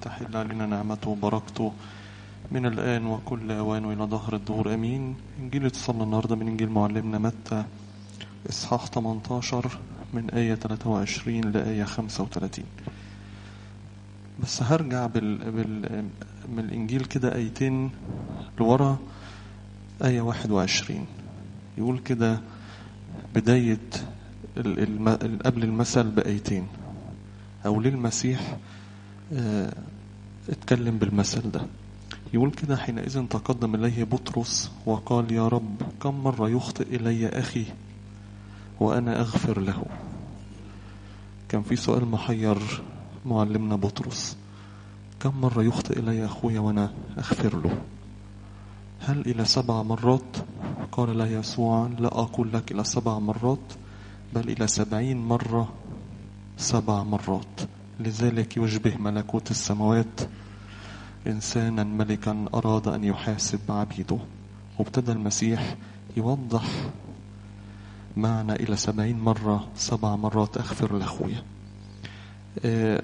تحل علينا نعمته وبركته من الآن وكل أوان وإلى ظهر الدهور أمين إنجيل اتصلنا النهاردة من إنجيل معلمنا متى إصحاح 18 من آية 23 لآية 35 بس هرجع بال... بال... من الإنجيل كده آيتين لورا آية 21 يقول كده بداية ال... الم... قبل المثل بآيتين أو ليه المسيح اه... اتكلم بالمثل ده يقول كده حينئذ تقدم إليه بطرس وقال يا رب كم مرة يخطئ إلي أخي وأنا أغفر له كان في سؤال محير معلمنا بطرس كم مرة يخطئ إلي أخويا وأنا أغفر له هل إلى سبع مرات قال له يسوع لا أقول لك إلى سبع مرات بل إلى سبعين مرة سبع مرات لذلك يشبه ملكوت السماوات إنسانا ملكا أراد أن يحاسب عبيده وابتدى المسيح يوضح معنى إلى سبعين مرة سبع مرات أغفر لأخويا آه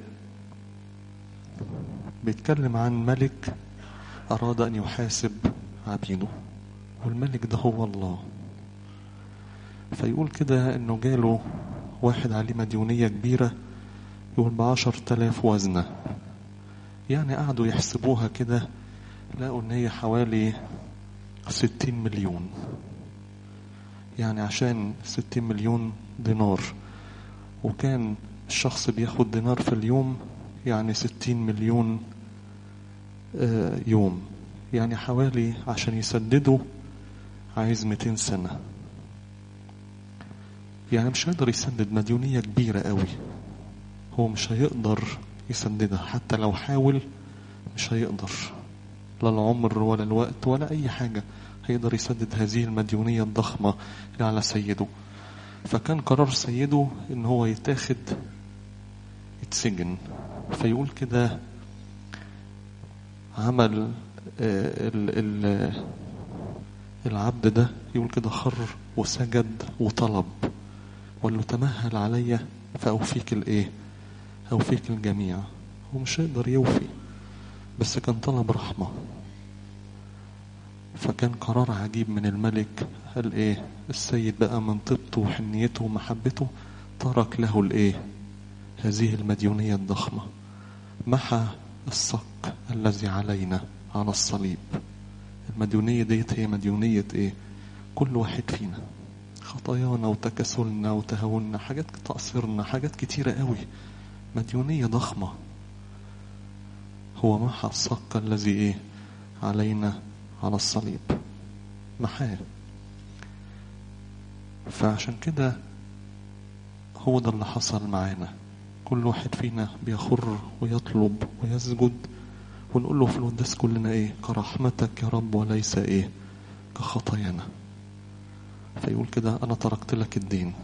بيتكلم عن ملك أراد أن يحاسب عبيده والملك ده هو الله فيقول كده أنه جاله واحد عليه مديونية كبيرة يقول بعشر تلاف وزنة يعني قعدوا يحسبوها كده لقوا ان هي حوالي ستين مليون يعني عشان ستين مليون دينار وكان الشخص بياخد دينار في اليوم يعني ستين مليون يوم يعني حوالي عشان يسددوا عايز ميتين سنة يعني مش هيقدر يسدد مديونية كبيرة قوي هو مش هيقدر يسددها حتى لو حاول مش هيقدر لا العمر ولا الوقت ولا أي حاجة هيقدر يسدد هذه المديونية الضخمة اللي على سيده فكان قرار سيده ان هو يتاخد يتسجن فيقول كده عمل ال ال العبد ده يقول كده خر وسجد وطلب وقال له تمهل عليا فأوفيك الايه أوفيك الجميع هو مش هيقدر يوفي بس كان طلب رحمة فكان قرار عجيب من الملك قال ايه السيد بقى من طيبته وحنيته ومحبته ترك له الايه هذه المديونية الضخمة محى الصك الذي علينا على الصليب المديونية ديت هي مديونية ايه كل واحد فينا خطايانا وتكاسلنا وتهاوننا حاجات تقصيرنا حاجات كتيرة قوي مديونية ضخمة هو محى الصك الذي ايه علينا على الصليب محاه فعشان كده هو ده اللي حصل معانا كل واحد فينا بيخر ويطلب ويسجد ونقول له في القداس كلنا ايه كرحمتك يا رب وليس ايه كخطايانا فيقول كده انا تركت لك الدين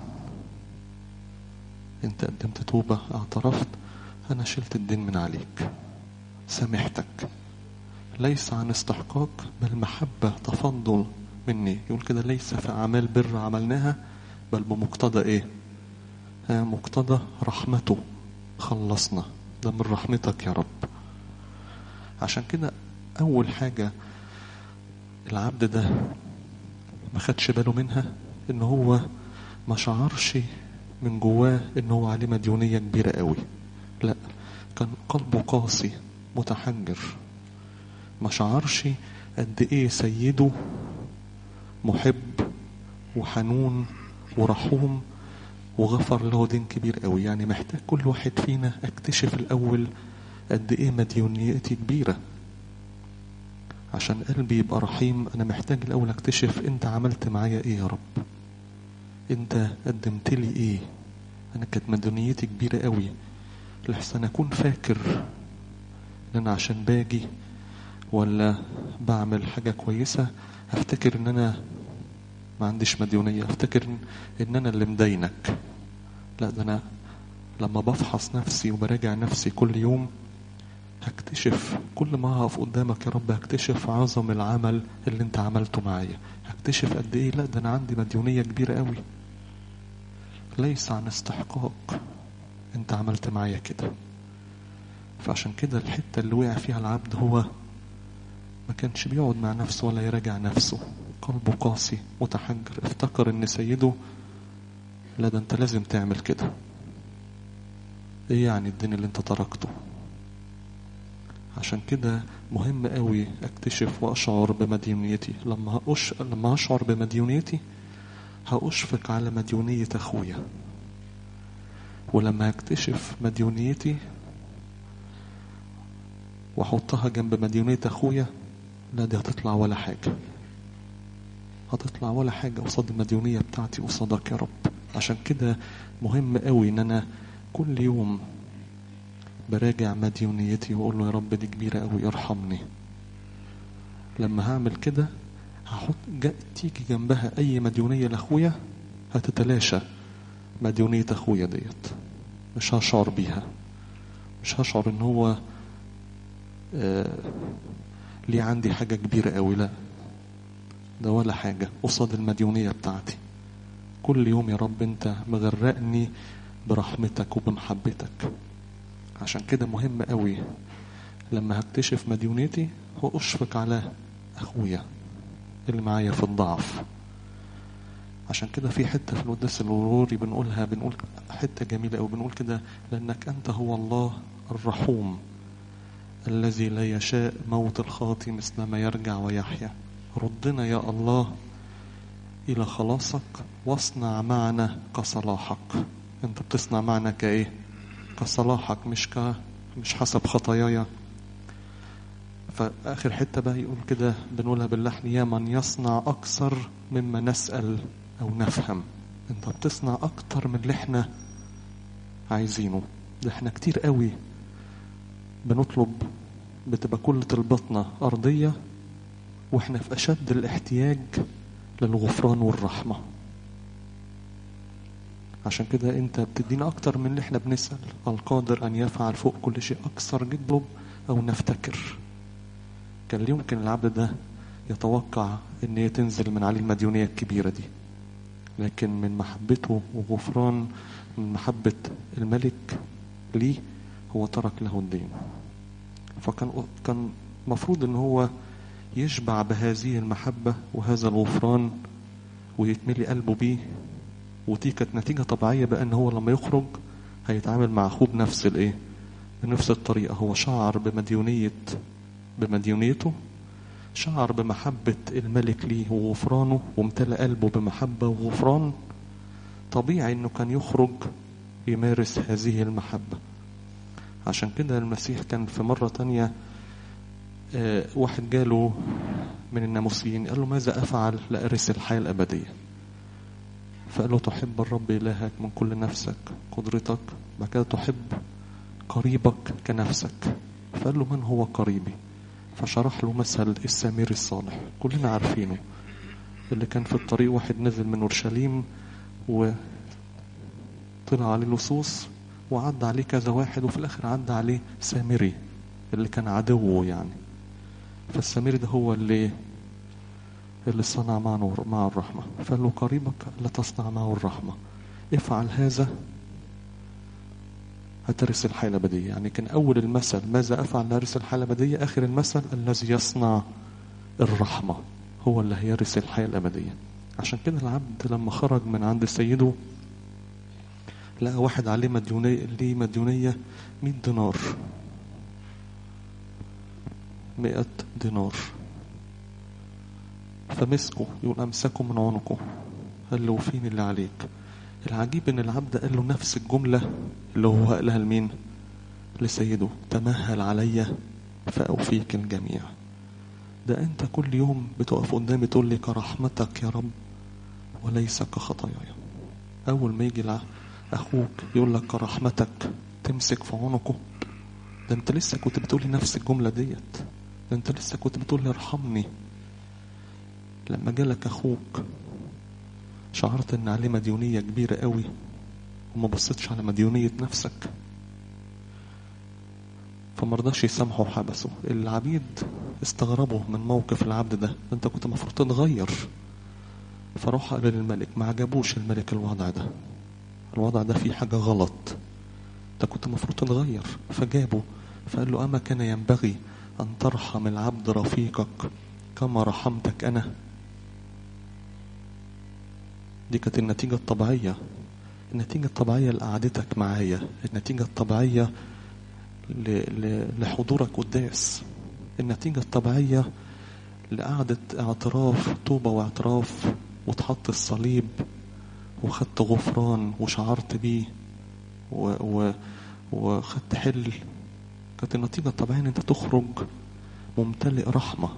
انت قدمت توبة اعترفت انا شلت الدين من عليك سامحتك ليس عن استحقاق بل محبة تفضل مني يقول كده ليس في أعمال بر عملناها بل بمقتضى إيه آه مقتضى رحمته خلصنا ده من رحمتك يا رب عشان كده أول حاجة العبد ده ما خدش باله منها إن هو ما شعرش من جواه إن هو عليه مديونية كبيرة قوي لا كان قلبه قاسي متحجر ما شعرش قد ايه سيده محب وحنون ورحوم وغفر له دين كبير قوي يعني محتاج كل واحد فينا اكتشف الاول قد ايه مديونيتي كبيرة عشان قلبي يبقى رحيم انا محتاج الاول اكتشف انت عملت معايا ايه يا رب انت قدمت لي ايه انا كانت مديونيتي كبيرة قوي لحسن اكون فاكر ان انا عشان باجي ولا بعمل حاجة كويسة افتكر ان انا ما عنديش مديونية افتكر ان انا اللي مدينك لا ده انا لما بفحص نفسي وبراجع نفسي كل يوم هكتشف كل ما هقف قدامك يا رب هكتشف عظم العمل اللي انت عملته معايا هكتشف قد ايه لا ده انا عندي مديونية كبيرة قوي ليس عن استحقاق انت عملت معايا كده فعشان كده الحتة اللي وقع فيها العبد هو ما كانش بيقعد مع نفسه ولا يراجع نفسه قلبه قاسي متحجر افتكر ان سيده لا ده انت لازم تعمل كده ايه يعني الدين اللي انت تركته عشان كده مهم قوي اكتشف واشعر بمديونيتي لما أش... لما اشعر بمديونيتي هأشفق على مديونية اخويا ولما اكتشف مديونيتي واحطها جنب مديونية اخويا لا دي هتطلع ولا حاجة هتطلع ولا حاجة قصاد المديونية بتاعتي قصادك يا رب عشان كده مهم قوي ان انا كل يوم براجع مديونيتي واقول له يا رب دي كبيرة قوي ارحمني لما هعمل كده هحط جا تيجي جنبها اي مديونية لاخويا هتتلاشى مديونية اخويا ديت مش هشعر بيها مش هشعر ان هو آه ليه عندي حاجة كبيرة قوي لا ده ولا حاجة قصاد المديونية بتاعتي كل يوم يا رب انت مغرقني برحمتك وبمحبتك عشان كده مهم قوي لما هكتشف مديونيتي هو اشفق على اخويا اللي معايا في الضعف عشان كده في حته في القداس الوروري بنقولها بنقول حته جميله قوي بنقول كده لانك انت هو الله الرحوم الذي لا يشاء موت الخاطي مثلما يرجع ويحيا ردنا يا الله الى خلاصك واصنع معنا كصلاحك انت بتصنع معنا كايه كصلاحك مش ك مش حسب خطاياي فآخر حتة بقى يقول كده بنقولها باللحن يا من يصنع أكثر مما نسأل أو نفهم أنت بتصنع أكتر من اللي احنا عايزينه ده احنا كتير قوي بنطلب بتبقى كل طلباتنا أرضية واحنا في أشد الاحتياج للغفران والرحمة عشان كده انت بتدينا اكتر من اللي احنا بنسأل القادر ان يفعل فوق كل شيء اكثر جدا او نفتكر كان يمكن العبد ده يتوقع ان هي تنزل من عليه المديونية الكبيرة دي لكن من محبته وغفران من محبة الملك ليه هو ترك له الدين فكان كان مفروض ان هو يشبع بهذه المحبة وهذا الغفران ويتملي قلبه بيه ودي كانت نتيجة طبيعية بقى ان هو لما يخرج هيتعامل مع اخوه بنفس الايه بنفس الطريقة هو شعر بمديونية بمديونيته شعر بمحبة الملك ليه وغفرانه وامتلأ قلبه بمحبة وغفران طبيعي انه كان يخرج يمارس هذه المحبة عشان كده المسيح كان في مرة تانية آه واحد جاله من الناموسيين قال له ماذا أفعل لأرث الحياة الأبدية فقال له تحب الرب إلهك من كل نفسك قدرتك بعد كده تحب قريبك كنفسك فقال له من هو قريبي فشرح له مثل السامري الصالح كلنا عارفينه اللي كان في الطريق واحد نزل من اورشليم وطلع عليه لصوص وعدى عليه كذا واحد وفي الاخر عدى عليه سامري اللي كان عدوه يعني فالسامري ده هو اللي اللي صنع معه مع الرحمة فقال له قريبك لا تصنع معه الرحمة افعل هذا هترث الحياة الأبدية يعني كان أول المثل ماذا أفعل لأرث الحياة الأبدية آخر المثل الذي يصنع الرحمة هو اللي هيرث الحياة الأبدية عشان كده العبد لما خرج من عند سيده لقى واحد عليه مديونية ليه مديونية 100 دينار 100 دينار فمسكه يقول أمسكه من عنقه قال له فين اللي عليك العجيب ان العبد قال له نفس الجملة اللي هو قالها لمين لسيده تمهل علي فأوفيك الجميع ده انت كل يوم بتقف قدامي تقول لي كرحمتك يا رب وليس كخطاياي اول ما يجي اخوك يقول لك كرحمتك تمسك في عنقه ده انت لسه كنت بتقولي نفس الجملة ديت ده انت لسه كنت بتقولي ارحمني لما جالك اخوك شعرت ان عليه مديونية كبيرة قوي وما بصيتش على مديونية نفسك فمرضاش يسامحه وحبسه العبيد استغربوا من موقف العبد ده انت كنت المفروض تتغير فراح قال للملك ما عجبوش الملك الوضع ده الوضع ده فيه حاجة غلط انت كنت المفروض تتغير فجابه فقال له أما كان ينبغي أن ترحم العبد رفيقك كما رحمتك أنا دي كانت النتيجة الطبيعية النتيجة الطبيعية لقعدتك معايا النتيجة الطبيعية ل... ل... لحضورك قداس النتيجة الطبيعية لقعدة اعتراف توبة واعتراف وتحط الصليب وخدت غفران وشعرت بيه و... و... وخدت حل كانت النتيجة الطبيعية ان انت تخرج ممتلئ رحمة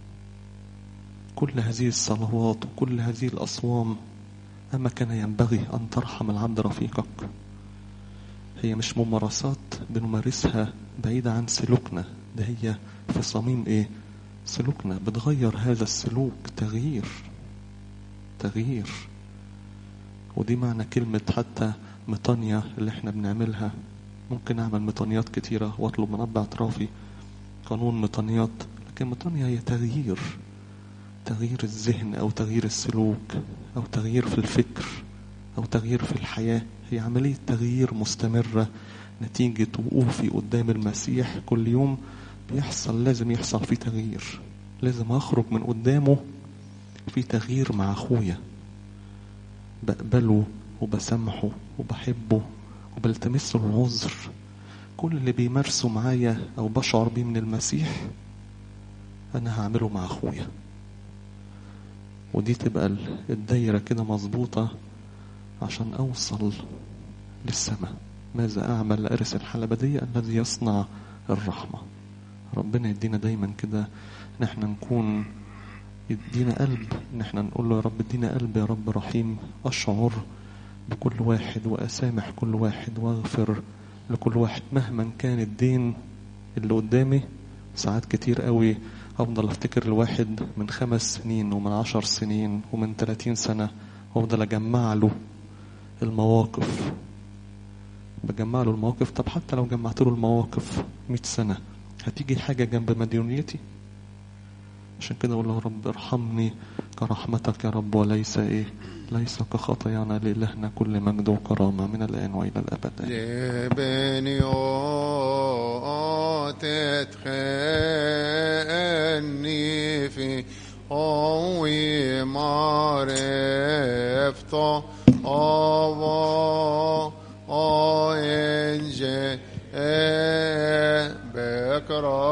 كل هذه الصلوات وكل هذه الأصوام أما كان ينبغي أن ترحم العبد رفيقك هي مش ممارسات بنمارسها بعيدة عن سلوكنا ده هي في صميم ايه سلوكنا بتغير هذا السلوك تغيير تغيير ودي معنى كلمة حتى مطانية اللي احنا بنعملها ممكن اعمل مطانيات كتيرة واطلب من اب اعترافي قانون مطانيات لكن مطانية هي تغيير تغيير الذهن او تغيير السلوك او تغيير في الفكر او تغيير في الحياة هي عملية تغيير مستمرة نتيجة وقوفي قدام المسيح كل يوم بيحصل لازم يحصل فيه تغيير لازم اخرج من قدامه في تغيير مع اخويا بقبله وبسامحه وبحبه وبلتمس له العذر كل اللي بيمارسه معايا او بشعر بيه من المسيح انا هعمله مع اخويا ودي تبقى الدايرة كده مظبوطة عشان اوصل للسماء ماذا اعمل لارث الحالة الابدية الذي يصنع الرحمة ربنا يدينا دايما كده ان احنا نكون يدينا قلب ان احنا نقول له يا رب ادينا قلب يا رب رحيم اشعر بكل واحد واسامح كل واحد واغفر لكل واحد مهما كان الدين اللي قدامي ساعات كتير قوي افضل افتكر الواحد من خمس سنين ومن عشر سنين ومن تلاتين سنة وافضل اجمع له المواقف بجمع له المواقف طب حتى لو جمعت له المواقف مئة سنة هتيجي حاجة جنب مديونيتي عشان كده اقول له يا رب ارحمني كرحمتك يا رب وليس ايه ليس كخطايانا لإلهنا كل مجد وكرامة من الآن وإلى الأبد لبنيوت تخني في قوي معرفته أبا أنجي بكرة